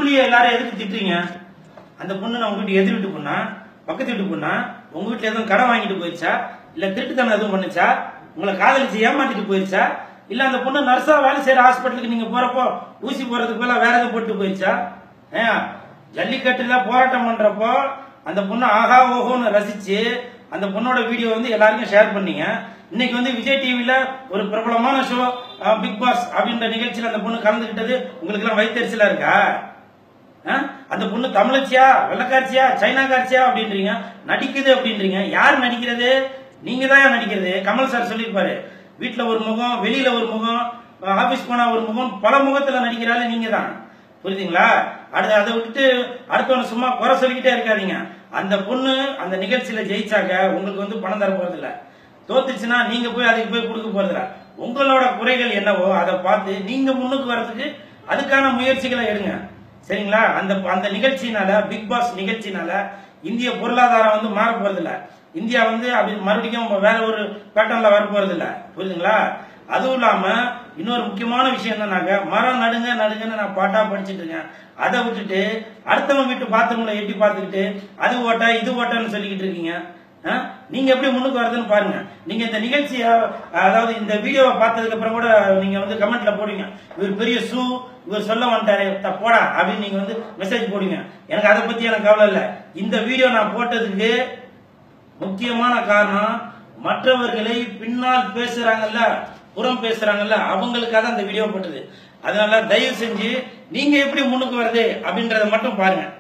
சூரிய எல்லாரும் எதுக்கு திட்டுறீங்க அந்த பொண்ணு நான் உங்க வீட்டு எதிர் வீட்டு பொண்ணா பக்கத்து வீட்டு பொண்ணா உங்க வீட்டுல எதுவும் கடன் வாங்கிட்டு போயிருச்சா இல்ல திருட்டுத்தனம் எதுவும் பண்ணுச்சா உங்களை காதலிச்சு ஏமாத்திட்டு போயிருச்சா இல்ல அந்த பொண்ணு நர்ஸா வேலை செய்யற ஹாஸ்பிட்டலுக்கு நீங்க போறப்போ ஊசி போறதுக்கு பதிலா வேற எதுவும் போட்டு போயிருச்சா ஏன் ஜல்லிக்கட்டுல போராட்டம் பண்றப்போ அந்த பொண்ணு ஆஹா ஓஹோன்னு ரசிச்சு அந்த பொண்ணோட வீடியோ வந்து எல்லாருக்கும் ஷேர் பண்ணீங்க இன்னைக்கு வந்து விஜய் டிவில ஒரு பிரபலமான ஷோ பிக் பாஸ் அப்படின்ற நிகழ்ச்சியில அந்த பொண்ணு கலந்துக்கிட்டது உங்களுக்கு எல்லாம் வயிற்றுச்சலா இருக்கா ஆ? அந்த பொண்ணு தமிழச்சியா வெள்ளக்காட்சியா சைனாக்காட்சியா அப்படின்றீங்க நடிக்குது அப்படின்றீங்க யார் நடிக்கிறது நீங்க தான் நடிக்கிறது கமல் சார் சொல்லியிருப்பாரு வீட்டுல ஒரு முகம் வெளியில ஒரு முகம் ஆபீஸ் போனா ஒரு முகம் பல முகத்துல நடிக்கிறாரு நீங்க தான் புரியுதுங்களா அடுத்து அதை விட்டுட்டு அடுத்தவன சும்மா குறை சொல்லிக்கிட்டே இருக்காதீங்க அந்த பொண்ணு அந்த நிகழ்ச்சியில ஜெயிச்சாக்க உங்களுக்கு வந்து பணம் தர போறது இல்ல தோத்துச்சுன்னா நீங்க போய் அதுக்கு போய் கொடுக்க போறதில்ல உங்களோட குறைகள் என்னவோ அதை பார்த்து நீங்க முன்னுக்கு வர்றதுக்கு அதுக்கான முயற்சிகளை எடுங்க சரிங்களா அந்த அந்த நிகழ்ச்சினால பிக் பாஸ் நிகழ்ச்சினால இந்திய பொருளாதாரம் வந்து மாற போறதில்ல இந்தியா வந்து அப்படி மறுபடியும் வேற ஒரு பேட்டர்ன்ல வர போறதில்ல புரியுதுங்களா அதுவும் இல்லாம இன்னொரு முக்கியமான விஷயம் என்னன்னாக்க மரம் நடுங்க நடுங்கன்னு நான் பாட்டா படிச்சிட்டு இருக்கேன் அதை விட்டுட்டு அடுத்தவங்க வீட்டு பாத்ரூம்ல எட்டி பார்த்துக்கிட்டு அது ஓட்டா இது ஓட்டான்னு சொல்லிக்கிட்டு இருக்கீங்க ஆ? நீங்க எப்படி முன்னுக்கு வருதுன்னு பாருங்க நீங்க இந்த நிகழ்ச்சிய அதாவது இந்த வீடியோவை பார்த்ததுக்கு அப்புறம் கூட நீங்க வந்து கமெண்ட்ல போடுவீங்க இவர் பெரிய சூ இவர் சொல்ல வந்துட்டாரு த- போடா அப்படின்னு நீங்க வந்து மெசேஜ் போடுவீங்க எனக்கு அதை பத்தி எனக்கு கவலை இல்லை இந்த வீடியோ நான் போட்டதுக்கு முக்கியமான காரணம் மற்றவர்களை பின்னால் பேசுறாங்கல்ல புறம் பேசுறாங்கல்ல அவங்களுக்காக தான் அந்த வீடியோ போட்டது அதனால தயவு செஞ்சு நீங்க எப்படி முன்னுக்கு வருது அப்படின்றத மட்டும் பாருங்க